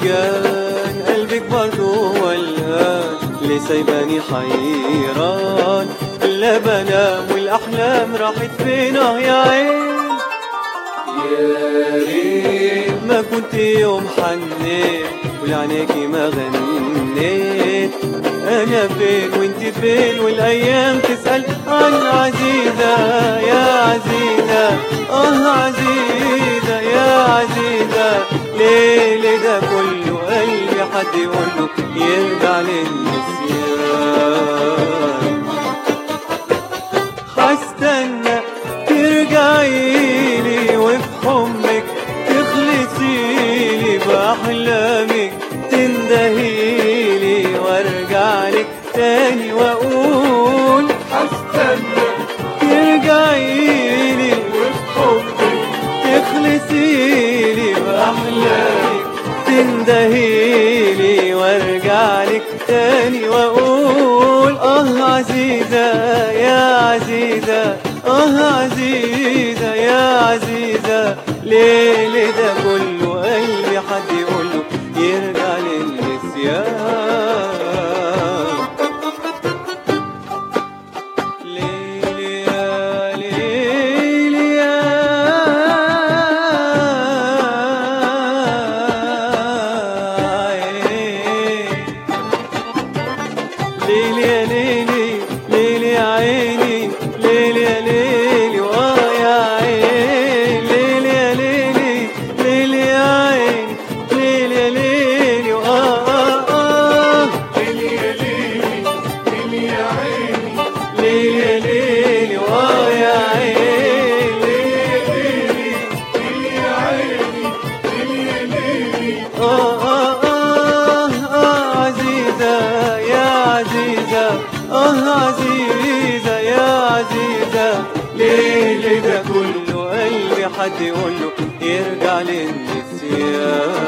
كان قلبك برضو ولهان ليه سايباني حيران لا بنام والاحلام راحت فين اه يا عين يا ريت ما كنت يوم حنيت ولعناكي ما غنيت انا فين وانت فين والايام تسال عن عزيزه يا عزيزه اه عزيزه يا عزيزه ليه ليه ده كله قلبي حد يقول له يرجع للنسيان هستنى ترجعيلي وفي حمك تخلصيلي بأحلامك تندهيلي وارجع لك تاني واقول هستنى ترجعيلي وفي حبك تخلصيلي بأحلامك تندهيلي وارجع لك تاني واقول اه عزيزة يا عزيزة اه عزيزة يا عزيزة ليه ليه ده كله قلبي حد يقوله يرجع للنسيان ليلي يا ليلي يا عيني ليلي يا ليلي ليلي يا عيني ليلي يا ليلي واه يا عيني ليلي يا ليلي ليلي يا عيني ليلي يا ليلي واه آه آه ليلي يا ليلي ليلي يا عيني ليلي يا ليلي واه يا عيني ليلي يا عيني ليلي يا ليلي آه آه آه آه عزيزة يا عزيزة آه عزيزة يا عزيزة ليه ليه ده كله قلبي حد يقوله يرجع للنسيان